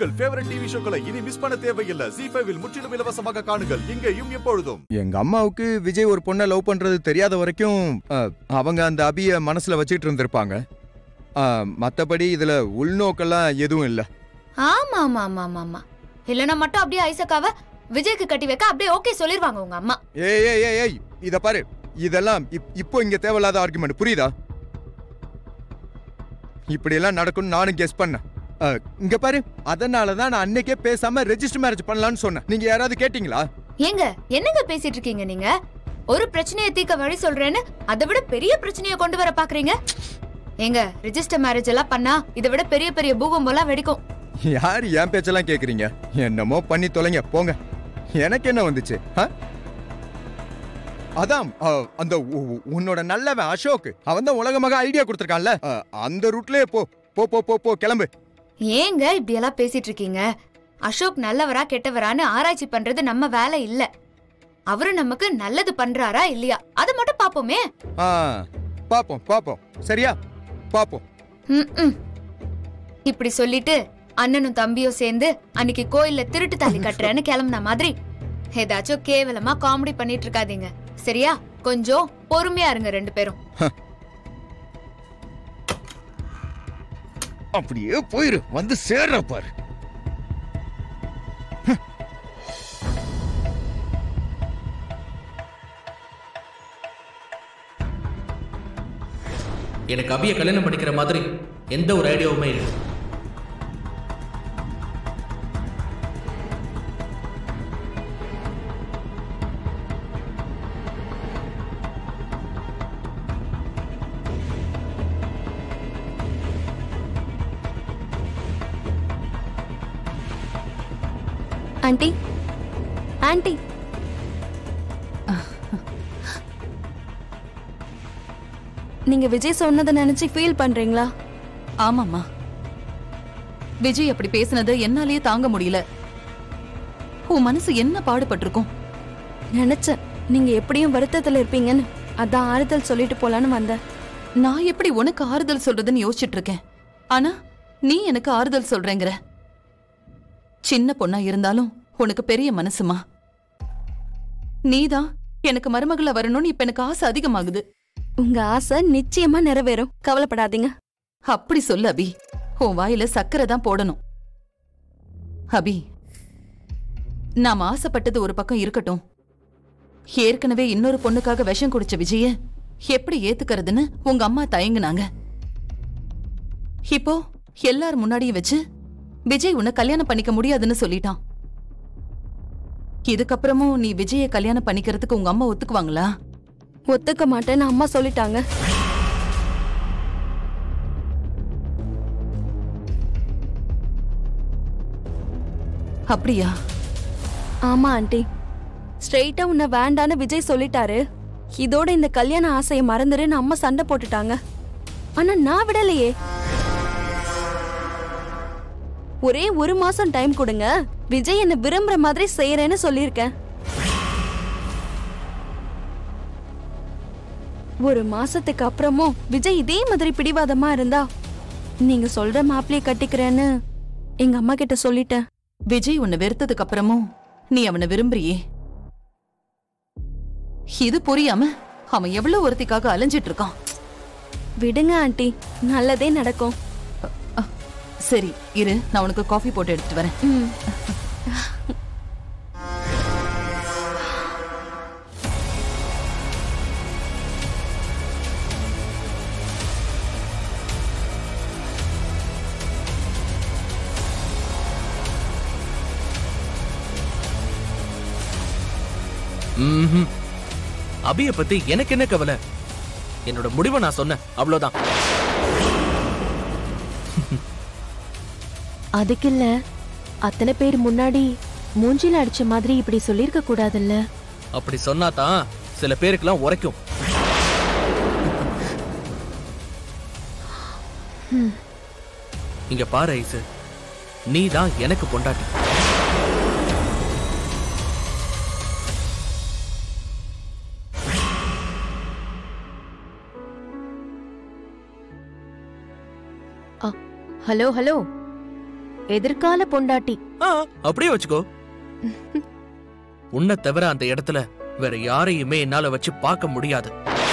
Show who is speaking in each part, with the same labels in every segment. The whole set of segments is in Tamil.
Speaker 1: உங்கள் ஃபேவரட் டிவி ஷோக்களை இனி மிஸ் பண்ண தேவையில்லை ஜி ஃபைவில் முற்றிலும் இலவசமாக காணுங்கள் இங்கேயும் எப்பொழுதும்
Speaker 2: எங்க அம்மாவுக்கு விஜய் ஒரு பொண்ணை லவ் பண்றது தெரியாத வரைக்கும் அஹ், அவங்க அந்த அபிய மனசுல வச்சுட்டு இருந்திருப்பாங்க அஹ், மத்தபடி இதுல உள்நோக்கெல்லாம் எதுவும் இல்ல
Speaker 3: ஆமா ஆமா ஆமா ஆமா ஆமா இல்லனா மட்டும் அப்படியே ஐசக்காவ விஜய்க்கு கட்டி வைக்க அப்படியே ஓகே சொல்லிருவாங்க உங்க அம்மா
Speaker 2: ஏய் ஏய் ஏய் ஏய் இத பாரு இதெல்லாம் இப்- இப்போ இங்க தேவையில்லாத ஆர்குமெண்ட் புரியுதா இப்படி எல்லாம் நடக்கும்னு நானும் கெஸ் பண்ணேன் அஹ், இங்க பாரு அதனால தான் நான் அன்னைக்கே பேசாம ரெஜிஸ்டர் மேரேஜ் பண்ணலாம்னு சொன்னேன் நீங்க யாராவது கேட்டீங்களா
Speaker 3: ஏங்க என்னங்க பேசிட்டு இருக்கீங்க நீங்க ஒரு பிரச்சனையை தீர்க்க வழி சொல்றேன்னு அதை விட பெரிய பிரச்சனையை கொண்டு வர பாக்குறீங்க ஏங்க ரெஜிஸ்டர் மேரேஜ் எல்லாம் பண்ணா இதை விட பெரிய பெரிய பூகம்பெல்லாம் வெடிக்கும்
Speaker 2: யார் என் பேச்செல்லாம் கேக்குறீங்க என்னமோ பண்ணி தொலைங்க போங்க எனக்கு என்ன வந்துச்சு ஆ? அதான் அ, அந்த உ- உ- உன்னோட நல்லவன் அசோக் அவன் தான் உலகமாக ஐடியா கொடுத்துருக்கான்ல அ, அந்த ரூட்லயே போ போ போ போ போ கிளம்பு
Speaker 3: ஏங்க இப்படி எல்லாம் பேசிட்டு இருக்கீங்க அசோக் நல்லவரா கெட்டவரான்னு ஆராய்ச்சி பண்றது நம்ம வேலை இல்ல அவரு நமக்கு நல்லது பண்றாரா இல்லையா அதை மட்டும் பாப்போமே
Speaker 2: ஆ பாப்போம் பாப்போம் சரியா பாப்போம்
Speaker 3: ம்ம். இப்படி சொல்லிட்டு அண்ணனும் தம்பியும் சேர்ந்து அன்னைக்கு கோயில்ல திருட்டு தாலி கட்டுறேன்னு கிளம்புன மாதிரி ஏதாச்சும் கேவலமா காமெடி பண்ணிட்டு இருக்காதீங்க சரியா கொஞ்சம் பொறுமையா இருங்க ரெண்டு பேரும்
Speaker 2: அப்படியே போயிரு வந்து சேர்ற பாரு
Speaker 4: எனக்கு அபியை கல்யாணம் பண்ணிக்கிற மாதிரி எந்த ஒரு ஐடியாவுமே இல்லை
Speaker 5: ஆண்டி ஆண்டி நீங்க விஜய் சொன்னதை நினைச்சு ஃபீல் பண்றீங்களா
Speaker 6: ஆமாம்மா விஜய் அப்படி பேசுனது என்னாலேயே தாங்க முடியல உன் மனசு என்ன பாடுபட்டிருக்கும்
Speaker 5: நினைச்சேன் நீங்க எப்படியும் வருத்தத்துல இருப்பீங்கன்னு அதான் ஆறுதல் சொல்லிட்டு போலான்னு வந்தேன்
Speaker 6: நான் எப்படி உனக்கு ஆறுதல் சொல்றதுன்னு யோசிச்சுட்டு இருக்கேன் ஆனா நீ எனக்கு ஆறுதல் சொல்றேங்கிற சின்ன பொண்ணா இருந்தாலும் உனக்கு பெரிய மனசுமா நீதான் எனக்கு மருமகள வரணும்னு இப்ப எனக்கு ஆசை அதிகமாகுது
Speaker 5: உங்க ஆசை நிச்சயமா நிறைவேறும் கவலைப்படாதீங்க
Speaker 6: அப்படி சொல்லு அபி உன் வாயில சக்கரை தான் போடணும் அபி நாம ஆசைப்பட்டது ஒரு பக்கம் இருக்கட்டும் ஏற்கனவே இன்னொரு பொண்ணுக்காக விஷம் குடிச்ச விஜய எப்படி ஏத்துக்கிறதுன்னு உங்க அம்மா தயங்குனாங்க இப்போ எல்லார் முன்னாடியும் வச்சு விஜய் உன்னை கல்யாணம் பண்ணிக்க முடியாதுன்னு சொல்லிட்டான் இதுக்கப்புறமும் நீ விஜய கல்யாணம் பண்ணிக்கிறதுக்கு உங்க அம்மா ஒத்துக்குவாங்களா
Speaker 5: ஒத்துக்க மாட்டேன்னு அம்மா சொல்லிட்டாங்க
Speaker 6: அப்படியா
Speaker 5: ஆமா ஆண்டி ஸ்ட்ரெயிட்டா உன்னை வேண்டான்னு விஜய் சொல்லிட்டாரு இதோட இந்த கல்யாண ஆசையை மறந்துருன்னு அம்மா சண்டை போட்டுட்டாங்க ஆனா நான் விடலையே ஒரே ஒரு மாசம் டைம் கொடுங்க விஜய் என்ன விரும்புற மாதிரி செய்யறேன்னு சொல்லியிருக்கேன் ஒரு மாசத்துக்கு அப்புறமும் விஜய் இதே மாதிரி பிடிவாதமா இருந்தா நீங்க சொல்ற மாப்பிளைய கட்டிக்கிறேன்னு எங்க அம்மா கிட்ட சொல்லிட்டேன்
Speaker 6: விஜய் உன்னை வெறுத்ததுக்கு அப்புறமும் நீ அவனை விரும்புறியே இது புரியாம அவன் எவ்வளவு ஒருத்திக்காக அலைஞ்சிட்டு இருக்கான்
Speaker 5: விடுங்க ஆண்டி நல்லதே நடக்கும்
Speaker 6: அ, சரி இரு நான் உனக்கு காஃபி போட்டு எடுத்துட்டு வரேன்
Speaker 5: ம்
Speaker 4: ம்ஹும். அபிய பத்தி எனக்கு என்ன கவலை என்னோட முடிவை நான் சொன்னேன் அவ்வளவுதான்
Speaker 7: அதுக்கு இல்ல அத்தனை பேர் முன்னாடி மூஞ்சில அடிச்ச மாதிரி இப்படி சொல்லிருக்க கூடாதுல்ல
Speaker 4: அப்படி சொன்னா தான் சில பேருக்கெல்லாம் உரைக்கும் இங்க பாரு ஐசு நீ தான் எனக்கு பொண்டாட்டி
Speaker 7: ஹலோ ஹலோ எதிர்கால பொண்டாட்டி
Speaker 4: ஆ, அப்படியே வச்சுக்கோ உன்னை தவிர அந்த இடத்துல வேற யாரையுமே என்னால வச்சு பார்க்க முடியாது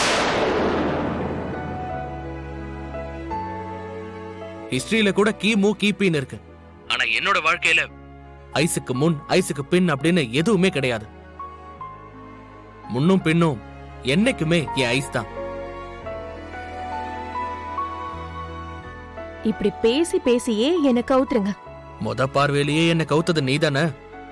Speaker 4: ஹிஸ்டரியில கூட கிமு கிபின்னு இருக்கு ஆனா என்னோட வாழ்க்கையில ஐஸுக்கு முன் ஐஸுக்கு பின் அப்படின்னு எதுவுமே கிடையாது முன்னும் பின்னும் என்னைக்குமே என் ஐஸ் தான்
Speaker 7: இப்படி பேசி பேசியே எனக்கு அவுத்துருங்க
Speaker 4: மொத பார்வையிலேயே என்ன கவுத்தது நீதானே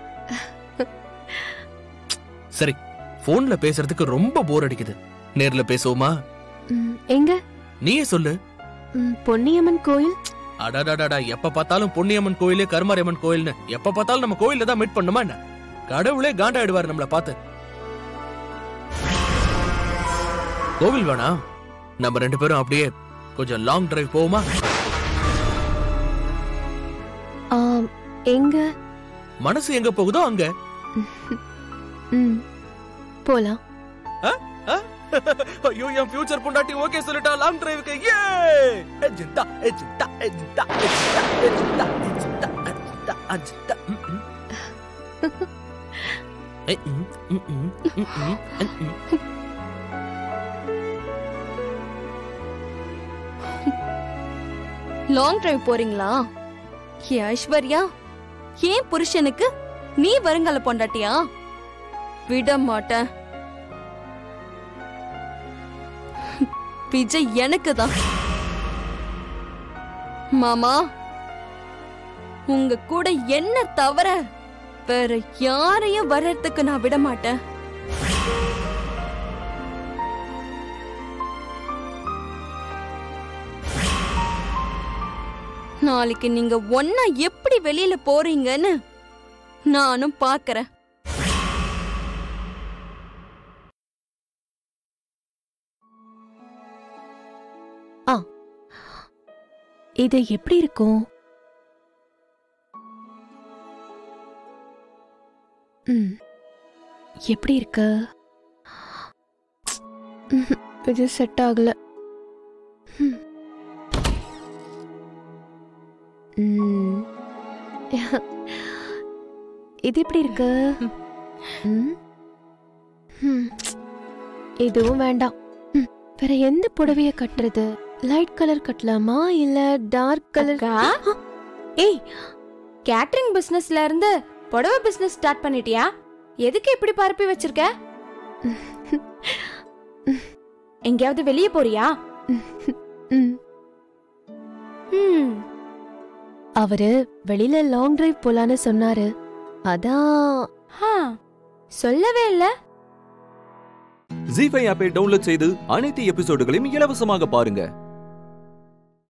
Speaker 4: சரி போன்ல பேசுறதுக்கு ரொம்ப போர் அடிக்குது நேர்ல பேசுவோமா
Speaker 7: ம், எங்க
Speaker 4: நீயே சொல்லு
Speaker 7: ம், பொன்னியம்மன் கோயில்
Speaker 4: அடடடடா எப்ப பார்த்தாலும் பொன்னியம்மன் கோயிலு கருமாரியம்மன் கோயில்னு எப்ப பார்த்தாலும் நம்ம கோயில்ல தான் மீட் பண்ணுமா என்ன கடவுளே காண்டாயிடுவாரு நம்மள பார்த்து கோவில் வேணா நம்ம ரெண்டு பேரும் அப்படியே கொஞ்சம் லாங் டிரைவ் போவோமா
Speaker 7: ஆம், எங்க
Speaker 4: மனசு எங்க போகுதோ அங்க
Speaker 7: ம், போலாம்
Speaker 4: ஐயோ என் ஃபியூச்சர் பொண்டாட்டி ஓகே சொல்லிட்டா லாங் டிரைவுக்கு ஏ எஜிந்தா எஜிந்தா எஜிந்தா எஜிந்தா எஜிந்தா எஜிந்தா எஜிந்தா அஜிந்தா ம், ம். ஏ, ம், ம், ம், ம், ம், ம், ம்.
Speaker 5: லாங் டிரைவ் போறீங்களா ஏ ஐஸ்வர்யா ஏன் புருஷனுக்கு நீ வருங்கால பொண்டாட்டியா விட மாட்டேன் விஜய் எனக்கு தான் மாமா உங்க கூட என்ன தவிர வேற யாரையும் வர்றதுக்கு நான் விட மாட்டேன் நாளைக்கு நீங்க ஒன்னா எப்படி வெளியில போறீங்கன்னு நானும் பாக்குறேன்
Speaker 7: இது எப்படி இருக்கும் ம், எப்படி இருக்கு ம்ஹும், இது செட் ஆகல ம். ம். இது எப்படி இருக்கு ம். ம். இதுவும் வேண்டாம் ம், வேற எந்த புடவைய கட்டுறது லைட் கலர் கட்டலாமா இல்ல டார்க் கலர்
Speaker 8: ஏய் கேட்டரிங் பிசினஸ்ல இருந்து புடவை பிசினஸ் ஸ்டார்ட் பண்ணிட்டியா எதுக்கு இப்படி பரப்பி வச்சிருக்க எங்கேயாவது வெளியே போறியா
Speaker 7: ம்.
Speaker 8: ம்
Speaker 7: அவரு வெளியில லாங் டிரைவ் போலான்னு சொன்னாரு அதான்
Speaker 8: ஹா, சொல்லவே இல்ல
Speaker 9: ஜி ஃபைவ் ஆப்பை டவுன்லோட் செய்து அனைத்து எபிசோடுகளையும் இலவசமாக பாருங்க